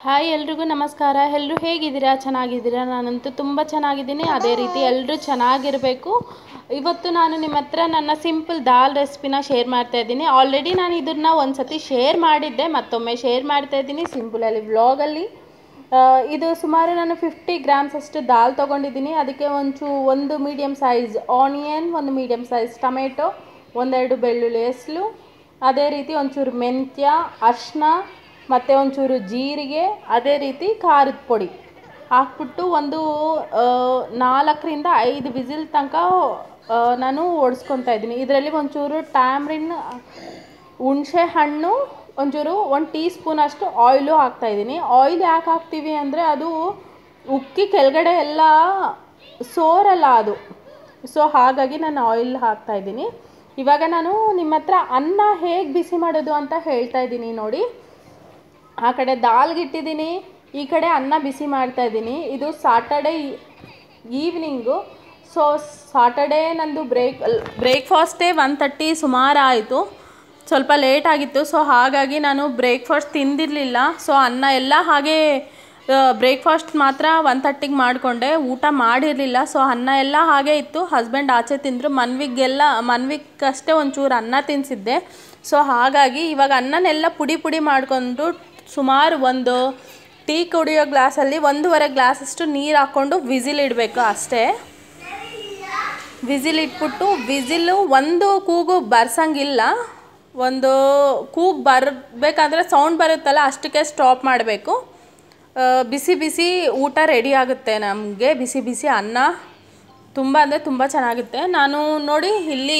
hi ಎಲ್ರಿಗೂ ನಮಸ್ಕಾರ ಎಲ್ಲರೂ ಹೇಗಿದ್ದೀರಾ ಚೆನ್ನಾಗಿದ್ದೀರಾ ನಾನಂತೂ ತುಂಬ ಚೆನ್ನಾಗಿದ್ದೀನಿ ಅದೇ ರೀತಿ ಎಲ್ಲರೂ ಚೆನ್ನಾಗಿರಬೇಕು ಇವತ್ತು ನಾನು ನಿಮ್ಮ ಹತ್ರ ನನ್ನ ಸಿಂಪಲ್ ದಾಲ್ ರೆಸಿಪಿನ ಶೇರ್ ಮಾಡ್ತಾ ಇದ್ದೀನಿ ಆಲ್ರೆಡಿ ನಾನು ಇದನ್ನು ಒಂದು ಸತಿ ಶೇರ್ ಮಾಡಿದ್ದೆ ಮತ್ತೊಮ್ಮೆ ಶೇರ್ ಮಾಡ್ತಾ ಇದ್ದೀನಿ ಸಿಂಪಲಲ್ಲಿ ವ್ಲಾಗಲ್ಲಿ ಇದು ಸುಮಾರು ನಾನು ಫಿಫ್ಟಿ ಗ್ರಾಮ್ಸ್ ಅಷ್ಟು ದಾಲ್ ತೊಗೊಂಡಿದ್ದೀನಿ ಅದಕ್ಕೆ ಒಂಚೂ ಒಂದು ಮೀಡಿಯಮ್ ಸೈಜ್ ಆನಿಯನ್ ಒಂದು ಮೀಡಿಯಮ್ ಸೈಜ್ ಟೊಮೆಟೊ ಒಂದೆರಡು ಬೆಳ್ಳುಳ್ಳಿ ಹೆಸಲು ಅದೇ ರೀತಿ ಒಂಚೂರು ಮೆಂತ್ಯ ಅರ್ಶಿನ ಮತ್ತು ಒಂಚೂರು ಜೀರಿಗೆ ಅದೇ ರೀತಿ ಖಾರದ ಪೊಡಿ ಹಾಕ್ಬಿಟ್ಟು ಒಂದು ಆ, ನಾಲ್ಕರಿಂದ ಐದು ವಿಸಿಲ್ ತನಕ ಆ, ನಾನು ಓಡಿಸ್ಕೊತಾ ಇದ್ದೀನಿ ಇದರಲ್ಲಿ ಒಂಚೂರು ಟ್ಯಾಮ್ರಿನ್ ಹುಣಸೆ ಹಣ್ಣು ಒಂಚೂರು ಒಂದು ಟೀ ಸ್ಪೂನ್ ಅಷ್ಟು ಆಯಿಲು ಹಾಕ್ತಾಯಿದ್ದೀನಿ ಆಯಿಲ್ ಯಾಕೆ ಹಾಕ್ತೀವಿ ಅಂದರೆ ಅದು ಉಕ್ಕಿ ಕೆಳಗಡೆ ಎಲ್ಲ ಸೋರಲ್ಲ ಅದು ಸೊ ಹಾಗಾಗಿ ನಾನು ಆಯಿಲ್ ಹಾಕ್ತಾಯಿದ್ದೀನಿ ಇವಾಗ ನಾನು ನಿಮ್ಮ ಹತ್ರ ಅನ್ನ ಹೇಗೆ ಬಿಸಿ ಮಾಡೋದು ಅಂತ ಹೇಳ್ತಾ ಇದ್ದೀನಿ ನೋಡಿ ಆ ಕಡೆ ದಾಲ್ಗೆ ಇಟ್ಟಿದ್ದೀನಿ ಈ ಕಡೆ ಅನ್ನ ಬಿಸಿ ಮಾಡ್ತಾ ಇದ್ದೀನಿ ಇದು ಸಾಟರ್ಡೇ ಈವ್ನಿಂಗು ಸೊ ಸಾಟರ್ಡೇ ನಂದು ಬ್ರೇಕ್ ಬ್ರೇಕ್ಫಾಸ್ಟೇ ಒನ್ ತರ್ಟಿ ಸುಮಾರು ಆಯಿತು ಸ್ವಲ್ಪ ಲೇಟ್ ಆಗಿತ್ತು ಸೊ ಹಾಗಾಗಿ ನಾನು ಬ್ರೇಕ್ಫಾಸ್ಟ್ ತಿಂದಿರಲಿಲ್ಲ ಸೊ ಅನ್ನ ಎಲ್ಲ ಹಾಗೆ ಬ್ರೇಕ್ಫಾಸ್ಟ್ ಮಾತ್ರ ಒನ್ ತರ್ಟಿಗೆ ಮಾಡಿಕೊಂಡೆ ಊಟ ಮಾಡಿರಲಿಲ್ಲ ಸೊ ಅನ್ನ ಎಲ್ಲ ಹಾಗೆ ಇತ್ತು ಹಸ್ಬೆಂಡ್ ಆಚೆ ತಿಂದರು ಮನ್ವಿಗೆಲ್ಲ ಮನ್ವಿಗಷ್ಟೇ ಒಂಚೂರು ಅನ್ನ ತಿನ್ನಿಸಿದ್ದೆ ಸೊ ಹಾಗಾಗಿ ಇವಾಗ ಅನ್ನನೆಲ್ಲ ಪುಡಿ ಪುಡಿ ಮಾಡಿಕೊಂಡು ಸುಮಾರು ಒಂದು ಟೀ ಕುಡಿಯೋ ಗ್ಲಾಸಲ್ಲಿ ಒಂದೂವರೆ ಗ್ಲಾಸಷ್ಟು ನೀರು ಹಾಕ್ಕೊಂಡು ವಿಸಿಲ್ ಇಡಬೇಕು ಅಷ್ಟೇ ವಿಸಿಲ್ ಇಟ್ಬಿಟ್ಟು ವಿಸಿಲು ಒಂದು ಕೂಗು ಬರ್ಸಂಗಿಲ್ಲ ಒಂದು ಕೂಗು ಬರಬೇಕಾದ್ರೆ ಸೌಂಡ್ ಬರುತ್ತಲ್ಲ ಅಷ್ಟಕ್ಕೆ ಸ್ಟಾಪ್ ಮಾಡಬೇಕು ಬಿಸಿ ಬಿಸಿ ಊಟ ರೆಡಿ ಆಗುತ್ತೆ ನಮಗೆ ಬಿಸಿ ಬಿಸಿ ಅನ್ನ ತುಂಬ ಅಂದರೆ ತುಂಬ ಚೆನ್ನಾಗುತ್ತೆ ನಾನು ನೋಡಿ ಇಲ್ಲಿ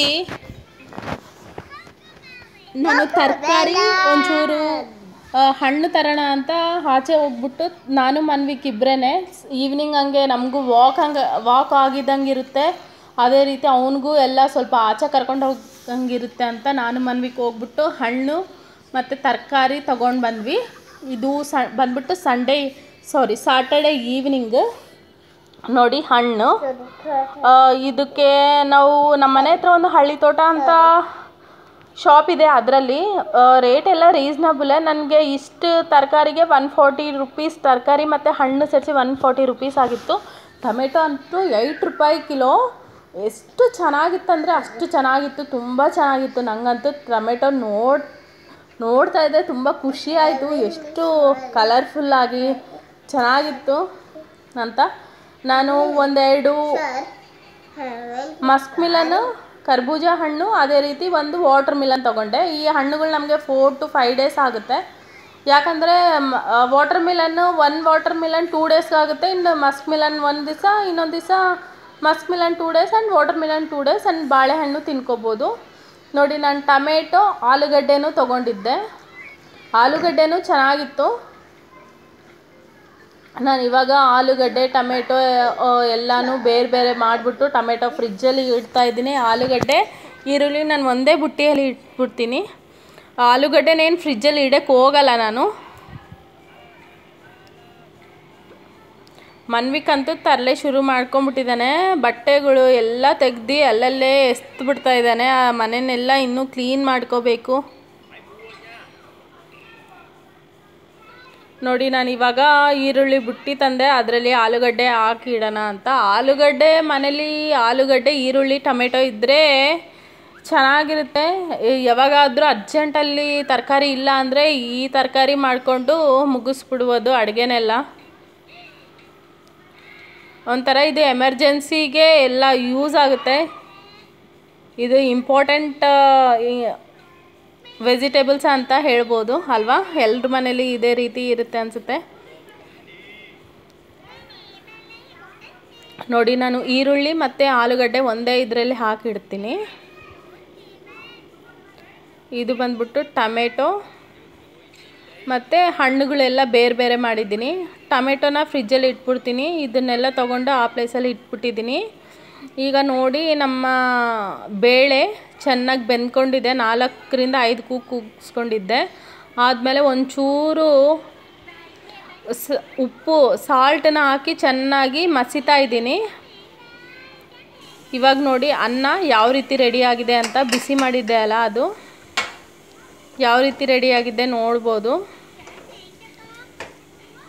ನಾನು ತರಕಾರಿ ಒಂಚೂರು ಆ, ಹಣ್ಣು ತರೋಣ ಅಂತ ಆಚೆ ಹೋಗ್ಬಿಟ್ಟು ನಾನು ಮನ್ವಿಕ್ ಇಬ್ಬರೇ ಈವ್ನಿಂಗ್ ಹಂಗೆ ನಮಗೂ ವಾಕ್ ಹಂಗೆ ವಾಕ್ ಆಗಿದ್ದಂಗೆ ಇರುತ್ತೆ ಅದೇ ರೀತಿ ಅವನಿಗೂ ಎಲ್ಲ ಸ್ವಲ್ಪ ಆಚೆ ಕರ್ಕೊಂಡು ಹೋಗಂಗಿರುತ್ತೆ ಅಂತ ನಾನು ಮನ್ವಿಕ್ ಹೋಗ್ಬಿಟ್ಟು ಹಣ್ಣು ಮತ್ತು ತರಕಾರಿ ತೊಗೊಂಡು ಬಂದ್ವಿ ಇದು ಸ ಬಂದ್ಬಿಟ್ಟು ಸಂಡೇ ಸಾರಿ ಸಾಟರ್ಡೇ ಈವ್ನಿಂಗ್ ನೋಡಿ ಹಣ್ಣು ಆ, ಇದಕ್ಕೆ ನಾವು ನಮ್ಮ ಮನೆ ಹತ್ರ ಒಂದು ಹಳ್ಳಿ ತೋಟ ಅಂತ ಶಾಪ್ ಇದೆ ಅದರಲ್ಲಿ ರೇಟ್ ಎಲ್ಲ ರೀಸ್ನಬಲೇ ನನಗೆ ಇಷ್ಟು ತರಕಾರಿಗೆ ಒನ್ ಫಾರ್ಟಿ ರುಪೀಸ್ ತರಕಾರಿ ಮತ್ತು ಹಣ್ಣು ಸೇರಿಸಿ ಒನ್ ಫಾರ್ಟಿ ರುಪೀಸ್ ಆಗಿತ್ತು ಟೊಮೆಟೊ ಅಂತೂ ಏಯ್ಟ್ ರೂಪಾಯಿ ಕಿಲೋ ಎಷ್ಟು ಚೆನ್ನಾಗಿತ್ತಂದರೆ ಅಷ್ಟು ಚೆನ್ನಾಗಿತ್ತು ತುಂಬ ಚೆನ್ನಾಗಿತ್ತು ನನಗಂತೂ ಟೊಮೆಟೊ ನೋಡ್ ನೋಡ್ತಾ ಇದ್ದೆ ತುಂಬ ಖುಷಿ ಆಯಿತು ಎಷ್ಟು ಕಲರ್ಫುಲ್ಲಾಗಿ ಚೆನ್ನಾಗಿತ್ತು ಅಂತ ನಾನು ಒಂದೆರಡು ಮಸ್ಕ್ ಮಿಲನ್ ಕರ್ಬೂಜ ಹಣ್ಣು ಅದೇ ರೀತಿ ಒಂದು ವಾಟರ್ ಮಿಲನ್ ತೊಗೊಂಡೆ ಈ ಹಣ್ಣುಗಳು ನಮಗೆ ಫೋರ್ ಟು ಫೈವ್ ಡೇಸ್ ಆಗುತ್ತೆ ಯಾಕಂದರೆ watermelon one watermelon two days ಆಗುತ್ತೆ ಇನ್ನು ಮಸ್ಕ್ ಮಿಲನ್ ಒಂದು ದಿವಸ ಇನ್ನೊಂದು ದಿವಸ muskmelon two days and watermelon two days and ಬಾಳೆಹಣ್ಣು ತಿನ್ಕೋಬೋದು ನೋಡಿ ನಾನು ಟೊಮೆಟೊ ಆಲೂಗಡ್ಡೆನೂ ತೊಗೊಂಡಿದ್ದೆ ಆಲೂಗಡ್ಡೆನೂ ಚೆನ್ನಾಗಿತ್ತು ನಾನು ಇವಾಗ ಆಲೂಗಡ್ಡೆ ಟೊಮೆಟೊ ಆ, ಎಲ್ಲನೂ ಬೇರೆ ಬೇರೆ ಮಾಡಿಬಿಟ್ಟು ಟೊಮೆಟೊ ಫ್ರಿಜ್ಜಲ್ಲಿ ಇಡ್ತಾ ಇದ್ದೀನಿ ಆಲೂಗಡ್ಡೆ ಈರುಳ್ಳಿ ನಾನು ಒಂದೇ ಬುಟ್ಟಿಯಲ್ಲಿ ಇಟ್ಬಿಡ್ತೀನಿ ಆಲೂಗಡ್ಡೆನೇನು ಫ್ರಿಜ್ಜಲ್ಲಿ ಇಡಕ್ಕೆ ಹೋಗಲ್ಲ ನಾನು ಮನ್ವಿಕಂತೂ ತರಲೆ ಶುರು ಮಾಡ್ಕೊಂಬಿಟ್ಟಿದ್ದಾನೆ ಬಟ್ಟೆಗಳು ಎಲ್ಲ ತೆಗ್ದು ಅಲ್ಲಲ್ಲೇ ಎಸ್ದು ಬಿಡ್ತಾ ಇದ್ದಾನೆ ಆ ಮನೆಯನ್ನೆಲ್ಲ ಇನ್ನೂ ಕ್ಲೀನ್ ಮಾಡ್ಕೋಬೇಕು ನೋಡಿ ನಾನು ಇವಾಗ ಈರುಳ್ಳಿ ಬುಟ್ಟಿ ತಂದೆ ಅದರಲ್ಲಿ ಆಲೂಗಡ್ಡೆ ಹಾಕಿ ಇಡೋಣ ಅಂತ ಆಲೂಗಡ್ಡೆ ಮನೇಲಿ ಆಲೂಗಡ್ಡೆ ಈರುಳ್ಳಿ ಟೊಮೆಟೊ ಇದ್ದರೆ ಚೆನ್ನಾಗಿರುತ್ತೆ ಈ ಯಾವಾಗಾದರೂ ಅರ್ಜೆಂಟಲ್ಲಿ ತರಕಾರಿ ಇಲ್ಲ ಅಂದರೆ ಈ ತರಕಾರಿ ಮಾಡಿಕೊಂಡು ಮುಗಿಸ್ಬಿಡ್ಬೋದು ಅಡುಗೆನೆಲ್ಲ ಒಂಥರ ಇದು ಎಮರ್ಜೆನ್ಸಿಗೆ ಎಲ್ಲ ಯೂಸ್ ಆಗುತ್ತೆ ಇದು ಇಂಪಾರ್ಟೆಂಟ್ ವೆಜಿಟೇಬಲ್ಸ್ ಅಂತ ಹೇಳ್ಬೋದು ಅಲ್ವಾ ಎಲ್ರ ಮನೇಲಿ ಇದೇ ರೀತಿ ಇರುತ್ತೆ ಅನಿಸುತ್ತೆ ನೋಡಿ ನಾನು ಈರುಳ್ಳಿ ಮತ್ತು ಆಲೂಗಡ್ಡೆ ಒಂದೇ ಇದರಲ್ಲಿ ಹಾಕಿಡ್ತೀನಿ ಇದು ಬಂದ್ಬಿಟ್ಟು ಟೊಮೆಟೊ ಮತ್ತು ಹಣ್ಣುಗಳೆಲ್ಲ ಬೇರೆ ಬೇರೆ ಮಾಡಿದ್ದೀನಿ ಟೊಮೆಟೊನ ಫ್ರಿಜ್ಜಲ್ಲಿ ಇಟ್ಬಿಡ್ತೀನಿ ಇದನ್ನೆಲ್ಲ ತೊಗೊಂಡು ಆ ಪ್ಲೇಸಲ್ಲಿ ಇಟ್ಬಿಟ್ಟಿದ್ದೀನಿ ಈಗ ನೋಡಿ ನಮ್ಮ ಬೇಳೆ ಚೆನ್ನಾಗಿ ಬೆಂದ್ಕೊಂಡಿದೆ ನಾಲ್ಕರಿಂದ ಐದು ಕೂಗು ಕೂಗಿಸ್ಕೊಂಡಿದ್ದೆ ಆದಮೇಲೆ ಒಂಚೂರು ಸ ಉಪ್ಪು ಸಾಲ್ಟನ್ನ ಹಾಕಿ ಚೆನ್ನಾಗಿ ಮಸಿತಾ ಇದ್ದೀನಿ ಇವಾಗ ನೋಡಿ ಅನ್ನ ಯಾವ ರೀತಿ ರೆಡಿ ಆಗಿದೆ ಅಂತ ಬಿಸಿ ಮಾಡಿದ್ದೆ ಅಲ್ಲ ಅದು ಯಾವ ರೀತಿ ರೆಡಿಯಾಗಿದೆ ನೋಡ್ಬೋದು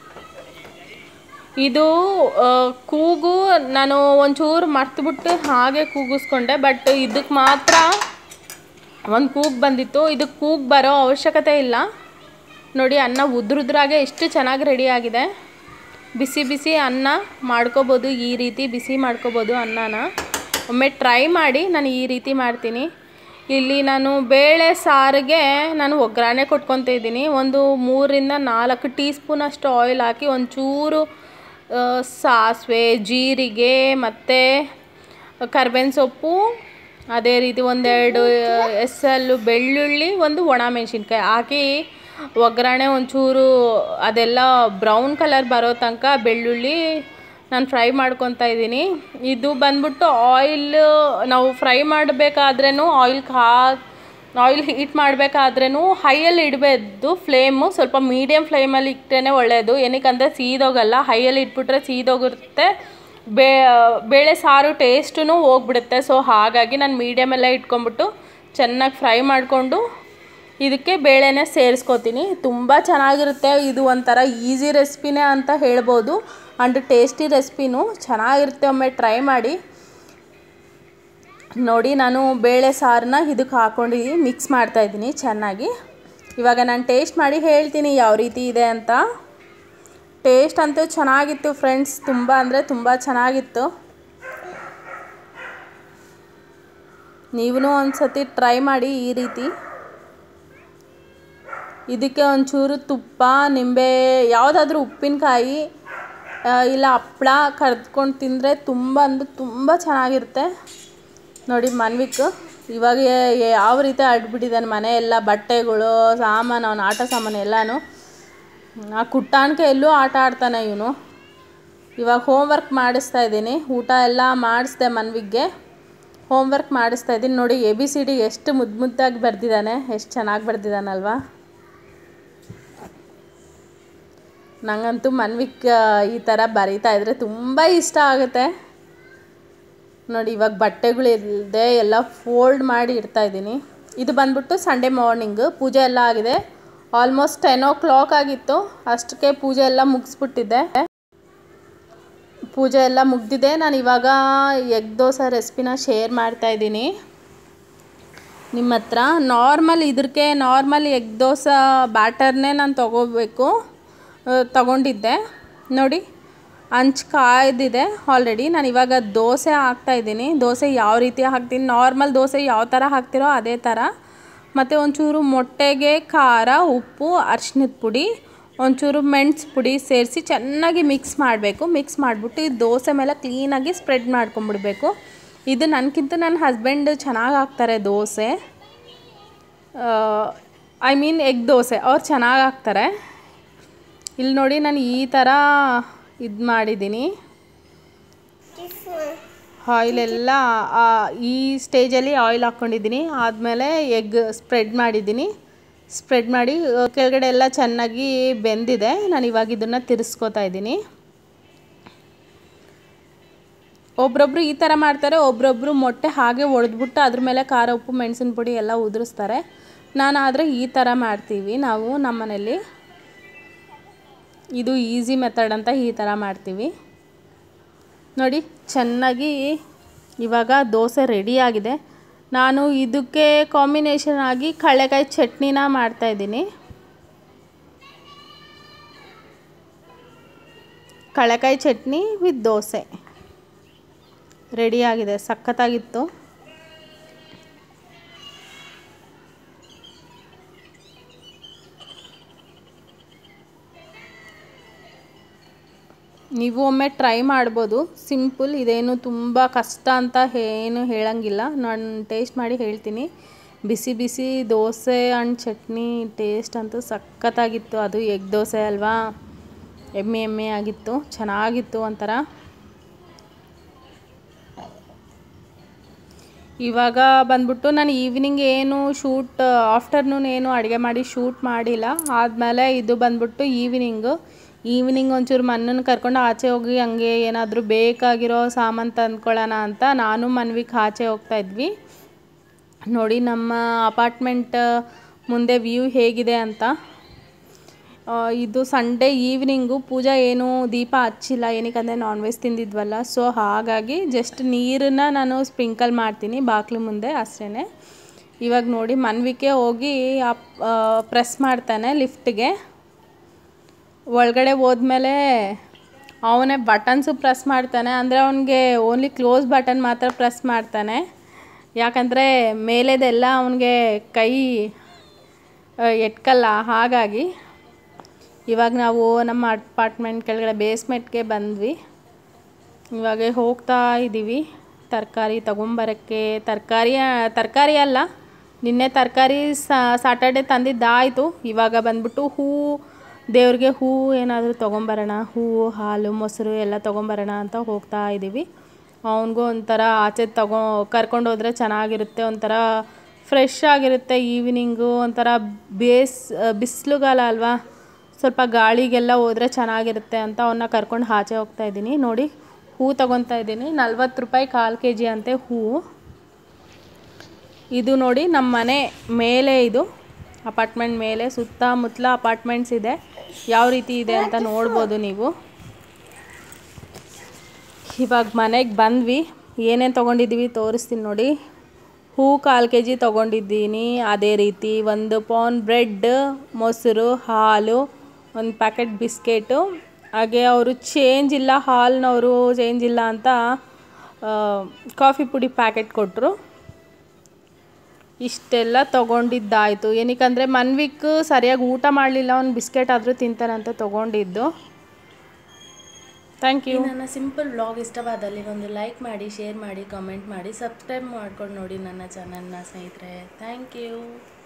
ಇದು ಆ, ಕೂಗು ನಾನು ಒಂಚೂರು ಮರ್ತುಬಿಟ್ಟು ಹಾಗೆ ಕೂಗಿಸ್ಕೊಂಡೆ ಬಟ್ ಇದಕ್ಕೆ ಮಾತ್ರ ಒಂದು ಕೂಗು ಬಂದಿತ್ತು ಇದಕ್ಕೆ ಕೂಗು ಬರೋ ಅವಶ್ಯಕತೆ ಇಲ್ಲ ನೋಡಿ ಅನ್ನ ಉದ್ರುದ್ರಾಗೆ ಎಷ್ಟು ಚೆನ್ನಾಗಿ ರೆಡಿ ಆಗಿದೆ ಬಿಸಿ ಬಿಸಿ ಅನ್ನ ಮಾಡ್ಕೋಬೋದು ಈ ರೀತಿ ಬಿಸಿ ಮಾಡ್ಕೋಬೋದು ಅನ್ನನ ಒಮ್ಮೆ ಟ್ರೈ ಮಾಡಿ ನಾನು ಈ ರೀತಿ ಮಾಡ್ತೀನಿ ಇಲ್ಲಿ ನಾನು ಬೇಳೆ ಸಾರಿಗೆ ನಾನು ಒಗ್ಗರಣೆ ಕೊಟ್ಕೊತ ಇದ್ದೀನಿ ಒಂದು ಮೂರರಿಂದ ನಾಲ್ಕು ಟೀ ಸ್ಪೂನ್ ಅಷ್ಟು ಆಯಿಲ್ ಹಾಕಿ ಒಂಚೂರು ಆ, ಸಾಸಿವೆ ಜೀರಿಗೆ ಮತ್ತು ಕರ್ಬೇವಿನ ಸೊಪ್ಪು ಅದೇ ರೀತಿ ಒಂದೆರಡು ಎಸಲು ಬೆಳ್ಳುಳ್ಳಿ ಒಂದು ಒಣ ಮೆಣಸಿನ್ಕಾಯಿ ಹಾಕಿ ಒಗ್ಗರಣೆ ಒಂಚೂರು ಅದೆಲ್ಲ ಬ್ರೌನ್ ಕಲರ್ ಬರೋ ತನಕ ಬೆಳ್ಳುಳ್ಳಿ ನಾನು ಫ್ರೈ ಮಾಡ್ಕೊತಾ ಇದ್ದೀನಿ ಇದು ಬಂದ್ಬಿಟ್ಟು ಆಯಿಲ್ ನಾವು ಫ್ರೈ ಮಾಡಬೇಕಾದ್ರೂ ಆಯಿಲ್ ಕಾ ಆಯಿಲ್ ಹೀಟ್ ಮಾಡಬೇಕಾದ್ರೂ ಹೈಯಲ್ಲಿ ಇಡಬೇಕು ಫ್ಲೇಮು ಸ್ವಲ್ಪ ಮೀಡಿಯಮ್ ಫ್ಲೇಮಲ್ಲಿ ಇಟ್ಟರೆ ಒಳ್ಳೆಯದು ಏನಕ್ಕಂದರೆ ಸೀದೋಗಲ್ಲ ಹೈಯಲ್ಲಿ ಇಟ್ಬಿಟ್ರೆ ಸೀದೋಗುತ್ತೆ ಬೇ ಬೇಳೆ ಸಾರು ಟೇಸ್ಟೂ ಹೋಗ್ಬಿಡುತ್ತೆ ಸೊ ಹಾಗಾಗಿ ನಾನು ಮೀಡಿಯಮೆಲ್ಲ ಇಟ್ಕೊಂಬಿಟ್ಟು ಚೆನ್ನಾಗಿ ಫ್ರೈ ಮಾಡಿಕೊಂಡು ಇದಕ್ಕೆ ಬೇಳೆನೇ ಸೇರಿಸ್ಕೋತೀನಿ ತುಂಬ ಚೆನ್ನಾಗಿರುತ್ತೆ ಇದು ಒಂಥರ ಈಸಿ ರೆಸಿಪಿನೇ ಅಂತ ಹೇಳ್ಬೋದು ಆ್ಯಂಡ್ ಟೇಸ್ಟಿ ರೆಸಿಪಿನೂ ಚೆನ್ನಾಗಿರುತ್ತೆ ಒಮ್ಮೆ ಟ್ರೈ ಮಾಡಿ ನೋಡಿ ನಾನು ಬೇಳೆ ಸಾರನ್ನ ಇದಕ್ಕೆ ಹಾಕ್ಕೊಂಡಿದ್ದೀನಿ ಮಿಕ್ಸ್ ಮಾಡ್ತಾಯಿದ್ದೀನಿ ಚೆನ್ನಾಗಿ ಇವಾಗ ನಾನು ಟೇಸ್ಟ್ ಮಾಡಿ ಹೇಳ್ತೀನಿ ಯಾವ ರೀತಿ ಇದೆ ಅಂತ ಟೇಸ್ಟ್ ಅಂತೂ ಚೆನ್ನಾಗಿತ್ತು ಫ್ರೆಂಡ್ಸ್ ತುಂಬ ಅಂದರೆ ತುಂಬ ಚೆನ್ನಾಗಿತ್ತು ನೀವೂ ಒಂದು ಸತಿ ಟ್ರೈ ಮಾಡಿ ಈ ರೀತಿ ಇದಕ್ಕೆ ಒಂಚೂರು ತುಪ್ಪ ನಿಂಬೆ ಯಾವುದಾದ್ರೂ ಉಪ್ಪಿನಕಾಯಿ ಆ, ಇಲ್ಲ ಹಪ್ಳ ಕರೆದ್ಕೊಂಡು ತಿಂದರೆ ತುಂಬ ಅಂದರೆ ತುಂಬ ಚೆನ್ನಾಗಿರುತ್ತೆ ನೋಡಿ ಮನ್ವಿಕ್ ಇವಾಗ ಯ- ಯಾವ ರೀತಿ ಆಡ್ಬಿಟ್ಟಿದ್ದಾನೆ ಮನೆ ಎಲ್ಲ ಬಟ್ಟೆಗಳು ಸಾಮಾನು ಅವನ ಆಟ ಸಾಮಾನು ಎಲ್ಲನೂ ಆ ಕುಟ್ಟಾಣಿಕೆ ಎಲ್ಲೂ ಆಟ ಆಡ್ತಾನೆ ಇವನು ಇವಾಗ ಹೋಮ್ವರ್ಕ್ ಮಾಡಿಸ್ತಾ ಇದ್ದೀನಿ ಊಟ ಎಲ್ಲ ಮಾಡಿಸ್ದೆ ಮನ್ವಿಗ್ಗೆ ಹೋಮ್ವರ್ಕ್ ಮಾಡಿಸ್ತಾ ಇದ್ದೀನಿ ನೋಡಿ ಎ ಬಿ ಸಿ ಡಿ ಎಷ್ಟು ಮುದ್ದು ಮುದ್ದಾಗಿ ಬರೆದಿದ್ದಾನೆ ಎಷ್ಟು ಚೆನ್ನಾಗಿ ಬರೆದಿದ್ದಾನಲ್ವಾ ನನಗಂತೂ ಮನ್ವಿಕ್ ಆ, ಈ ಥರ ಬರೀತಾ ಇದ್ರೆ ತುಂಬ ಇಷ್ಟ ಆಗುತ್ತೆ ನೋಡಿ ಇವಾಗ ಬಟ್ಟೆಗಳು ಇಲ್ಲದೆ ಎಲ್ಲ ಫೋಲ್ಡ್ ಮಾಡಿ ಇಡ್ತಾ ಇದ್ದೀನಿ ಇದು ಬಂದ್ಬಿಟ್ಟು ಸಂಡೇ ಮಾರ್ನಿಂಗ್ ಪೂಜೆ ಎಲ್ಲ ಆಗಿದೆ ಆಲ್ಮೋಸ್ಟ್ ಟೆನ್ ಓ ಕ್ಲಾಕ್ ಆಗಿತ್ತು ಅಷ್ಟಕ್ಕೆ ಪೂಜೆ ಎಲ್ಲ ಮುಗಿಸ್ಬಿಟ್ಟಿದ್ದೆ ಪೂಜೆ ಎಲ್ಲ ಮುಗ್ದಿದೆ ನಾನು ಇವಾಗ ಎಗ್ ದೋಸೆ ರೆಸಿಪಿನ ಶೇರ್ ಮಾಡ್ತಾ ಇದ್ದೀನಿ ನಿಮ್ಮ ಹತ್ರ ನಾರ್ಮಲ್ ಇದಕ್ಕೆ ನಾರ್ಮಲ್ ಎಗ್ ದೋಸೆ ಬ್ಯಾಟರ್ನೇ ನಾನು ತೊಗೋಬೇಕು ಆ, ತಗೊಂಡಿದ್ದೆ ನೋಡಿ ಹಂಚ್ ಕಾಯ್ದಿದೆ ಆಲ್ರೆಡಿ ನಾನು ಇವಾಗ ದೋಸೆ ಹಾಕ್ತಾಯಿದ್ದೀನಿ ದೋಸೆ ಯಾವ ರೀತಿ ಹಾಕ್ತೀನಿ ನಾರ್ಮಲ್ ದೋಸೆ ಯಾವ ಥರ ಹಾಕ್ತಿರೋ ಅದೇ ಥರ ಮತ್ತು ಒಂಚೂರು ಮೊಟ್ಟೆಗೆ ಖಾರ ಉಪ್ಪು ಅರ್ಶಿನದ ಪುಡಿ ಒಂಚೂರು ಮೆಣಸು ಪುಡಿ ಸೇರಿಸಿ ಚೆನ್ನಾಗಿ ಮಿಕ್ಸ್ ಮಾಡಬೇಕು ಮಿಕ್ಸ್ ಮಾಡಿಬಿಟ್ಟು ಈ ದೋಸೆ ಮೇಲೆ ಕ್ಲೀನಾಗಿ ಸ್ಪ್ರೆಡ್ ಮಾಡ್ಕೊಂಬಿಡ್ಬೇಕು ಇದು ನನಗಿಂತ ನನ್ನ ಹಸ್ಬೆಂಡ್ ಚೆನ್ನಾಗಿ ಹಾಕ್ತಾರೆ dosa I mean egg dosa ಅವ್ರು ಚೆನ್ನಾಗಿ ಹಾಕ್ತಾರೆ ಇಲ್ಲಿ ನೋಡಿ ನಾನು ಈ ಥರ ಇದು ಮಾಡಿದ್ದೀನಿ ಆಯಿಲೆಲ್ಲ ಆ, ಈ ಸ್ಟೇಜಲ್ಲಿ ಆಯಿಲ್ ಹಾಕ್ಕೊಂಡಿದ್ದೀನಿ ಆದಮೇಲೆ ಎಗ್ ಸ್ಪ್ರೆಡ್ ಮಾಡಿದ್ದೀನಿ ಸ್ಪ್ರೆಡ್ ಮಾಡಿ ಆ, ಕೆಳಗಡೆ ಎಲ್ಲ ಚೆನ್ನಾಗಿ ಬೆಂದಿದೆ ನಾನು ಇವಾಗ ಇದನ್ನು ತಿರ್ಸ್ಕೊತಾ ಇದ್ದೀನಿ ಒಬ್ರೊಬ್ರು ಈ ಥರ ಮಾಡ್ತಾರೆ ಒಬ್ರೊಬ್ರು ಮೊಟ್ಟೆ ಹಾಗೆ ಒಡೆದ್ಬಿಟ್ಟು ಅದ್ರ ಮೇಲೆ ಖಾರ ಉಪ್ಪು ಮೆಣಸಿನ ಪುಡಿ ಎಲ್ಲ ಉದುರಿಸ್ತಾರೆ ನಾನು ಆದರೆ ಈ ಥರ ಮಾಡ್ತೀವಿ ನಾವು ನಮ್ಮನೇಲಿ ಇದು ಈಸಿ ಮೆಥಡ್ ಅಂತ ಈ ಥರ ಮಾಡ್ತೀವಿ ನೋಡಿ ಚೆನ್ನಾಗಿ ಇವಾಗ ದೋಸೆ ರೆಡಿಯಾಗಿದೆ ನಾನು ಇದಕ್ಕೆ ಕಾಂಬಿನೇಷನ್ ಆಗಿ ಕಡಲೆಕಾಯಿ ಚಟ್ನಿನ ಮಾಡ್ತಾಯಿದ್ದೀನಿ ಕಡಲೆಕಾಯಿ ಚಟ್ನಿ ವಿತ್ ದೋಸೆ ರೆಡಿಯಾಗಿದೆ ಸಖತ್ತಾಗಿತ್ತು ನೀವು ಒಮ್ಮೆ ಟ್ರೈ ಮಾಡ್ಬೋದು ಸಿಂಪಲ್ ಇದೇನು ತುಂಬ ಕಷ್ಟ ಅಂತ ಏನು ಹೇಳಂಗಿಲ್ಲ ನಾನು ಟೇಸ್ಟ್ ಮಾಡಿ ಹೇಳ್ತೀನಿ ಬಿಸಿ ಬಿಸಿ ದೋಸೆ ಆ್ಯಂಡ್ ಚಟ್ನಿ ಟೇಸ್ಟ್ ಅಂತೂ ಸಖತ್ತಾಗಿತ್ತು ಅದು ಎಗ್ ದೋಸೆ ಅಲ್ವಾ ಎಮ್ಮೆ ಎಮ್ಮೆ ಆಗಿತ್ತು ಚೆನ್ನಾಗಿತ್ತು ಒಂಥರ ಇವಾಗ ಬಂದ್ಬಿಟ್ಟು ನಾನು ಈವ್ನಿಂಗ್ ಏನು ಶೂಟ್ ಆಫ್ಟರ್ನೂನ್ ಏನು ಅಡುಗೆ ಮಾಡಿ ಶೂಟ್ ಮಾಡಿಲ್ಲ ಆದಮೇಲೆ ಇದು ಬಂದ್ಬಿಟ್ಟು ಈವ್ನಿಂಗು ಈವ್ನಿಂಗ್ ಒಂಚೂರು ಮನ್ನನ್ನು ಕರ್ಕೊಂಡು ಆಚೆ ಹೋಗಿ ಹಂಗೆ ಏನಾದರೂ ಬೇಕಾಗಿರೋ ಸಾಮಾನು ತಂದ್ಕೊಳ್ಳೋಣ ಅಂತ ನಾನು ಮನ್ವಿಕ್ ಆಚೆ ಹೋಗ್ತಾ ಇದ್ವಿ ನೋಡಿ ನಮ್ಮ ಅಪಾರ್ಟ್ಮೆಂಟ್ ಮುಂದೆ ವ್ಯೂ ಹೇಗಿದೆ ಅಂತ ಆ, ಇದು ಸಂಡೇ ಈವ್ನಿಂಗು ಪೂಜಾ ಏನು ದೀಪ ಹಚ್ಚಿಲ್ಲ ಏನಕ್ಕಂದರೆ ನಾನ್ ವೆಜ್ ತಿಂದಿದ್ವಲ್ಲ ಸೊ ಹಾಗಾಗಿ ಜಸ್ಟ್ ನೀರನ್ನ ನಾನು ಸ್ಪ್ರಿಂಕಲ್ ಮಾಡ್ತೀನಿ ಬಾಗಿಲು ಮುಂದೆ ಅಷ್ಟೇ ಇವಾಗ ನೋಡಿ ಮನ್ವಿಕೆ ಹೋಗಿ ಪ್ರೆಸ್ ಮಾಡ್ತಾನೆ ಲಿಫ್ಟ್ಗೆ ಒಳಗಡೆ ಹೋದ್ಮೇಲೆ ಅವನೇ ಬಟನ್ಸು ಪ್ರೆಸ್ ಮಾಡ್ತಾನೆ ಅಂದರೆ ಅವನಿಗೆ ಓನ್ಲಿ ಕ್ಲೋಸ್ ಬಟನ್ ಮಾತ್ರ ಪ್ರೆಸ್ ಮಾಡ್ತಾನೆ ಯಾಕಂದರೆ ಮೇಲೆದೆಲ್ಲ ಅವನಿಗೆ ಕೈ ಆ, ಎಟ್ಕಲ್ಲ ಹಾಗಾಗಿ ಇವಾಗ ನಾವು ನಮ್ಮ ಅಪಾರ್ಟ್ಮೆಂಟ್ ಕೆಳಗಡೆ ಬೇಸ್ಮೆಂಟ್ಗೆ ಬಂದ್ವಿ ಇವಾಗ ಹೋಗ್ತಾ ಇದ್ದೀವಿ ತರಕಾರಿ ತೊಗೊಂಬರೋಕ್ಕೆ ತರಕಾರಿ ತರಕಾರಿ ಅಲ್ಲ ನಿನ್ನೆ ತರಕಾರಿ ಸಾಟರ್ಡೆ ತಂದಿದ್ದಾಯಿತು ಇವಾಗ ಬಂದ್ಬಿಟ್ಟು ಹೂವು ದೇವ್ರಿಗೆ ಹೂವು ಏನಾದರೂ ತೊಗೊಂಬರೋಣ ಹೂವು ಹಾಲು ಮೊಸರು ಎಲ್ಲ ತೊಗೊಂಬರೋಣ ಅಂತ ಹೋಗ್ತಾ ಇದ್ದೀವಿ ಅವನಿಗೂ ಒಂಥರ ಆಚೆ ತಗೋ ಕರ್ಕೊಂಡು ಹೋದರೆ ಚೆನ್ನಾಗಿರುತ್ತೆ ಒಂಥರ ಫ್ರೆಶ್ ಆಗಿರುತ್ತೆ ಈವ್ನಿಂಗು ಒಂಥರ ಬೇಸ್ ಬಿಸಿಲುಗಾಲ ಅಲ್ವಾ ಸ್ವಲ್ಪ ಗಾಳಿಗೆಲ್ಲ ಹೋದರೆ ಚೆನ್ನಾಗಿರುತ್ತೆ ಅಂತ ಅವನ್ನ ಕರ್ಕೊಂಡು ಆಚೆ ಹೋಗ್ತಾ ಇದ್ದೀನಿ ನೋಡಿ ಹೂ ತೊಗೊತಾ ಇದ್ದೀನಿ ನಲ್ವತ್ತು ರೂಪಾಯಿ ಕಾಲು ಕೆ ಜಿ ಅಂತೆ ಹೂವು ಇದು ನೋಡಿ ನಮ್ಮ ಮನೆ ಮೇಲೆ ಇದು ಅಪಾರ್ಟ್ಮೆಂಟ್ ಮೇಲೆ ಸುತ್ತಮುತ್ತಲ ಅಪಾರ್ಟ್ಮೆಂಟ್ಸ್ ಇದೆ ಯಾವ ರೀತಿ ಇದೆ ಅಂತ ನೋಡ್ಬೋದು ನೀವು ಇವಾಗ ಮನೆಗೆ ಬಂದ್ವಿ ಏನೇನು ತೊಗೊಂಡಿದ್ದೀವಿ ತೋರಿಸ್ತೀನಿ ನೋಡಿ ಹೂ ಕಾಲು ಕೆ ಜಿ ತೊಗೊಂಡಿದ್ದೀನಿ ಅದೇ ರೀತಿ ಒಂದು ಪೌನ್ ಬ್ರೆಡ್ ಮೊಸರು ಹಾಲು ಒಂದು ಪ್ಯಾಕೆಟ್ ಬಿಸ್ಕೆಟು ಹಾಗೆ ಅವರು ಚೇಂಜ್ ಇಲ್ಲ ಹಾಲ್ನವರು ಚೇಂಜ್ ಇಲ್ಲ ಅಂತ ಆ, ಕಾಫಿ ಪುಡಿ ಪ್ಯಾಕೆಟ್ ಕೊಟ್ಟರು ಇಷ್ಟೆಲ್ಲ ತೊಗೊಂಡಿದ್ದಾಯಿತು ಏನಕ್ಕಂದರೆ ಮನ್ವಿಕ್ ಸರಿಯಾಗಿ ಊಟ ಮಾಡಲಿಲ್ಲ ಅವ್ನು ಬಿಸ್ಕೆಟ್ ಆದರೂ ತಿಂತಾನಂತ ತೊಗೊಂಡಿದ್ದು ಥ್ಯಾಂಕ್ ಯು ನನ್ನ ಸಿಂಪಲ್ ವ್ಲಾಗ್ ಇಷ್ಟವಾದಲ್ಲಿ ಒಂದು ಲೈಕ್ ಮಾಡಿ ಶೇರ್ ಮಾಡಿ ಕಮೆಂಟ್ ಮಾಡಿ ಸಬ್ಸ್ಕ್ರೈಬ್ ಮಾಡ್ಕೊಂಡು ನೋಡಿ ನನ್ನ ಚಾನಲ್ನ ಸ್ನೇಹಿತರೆ ಥ್ಯಾಂಕ್ ಯು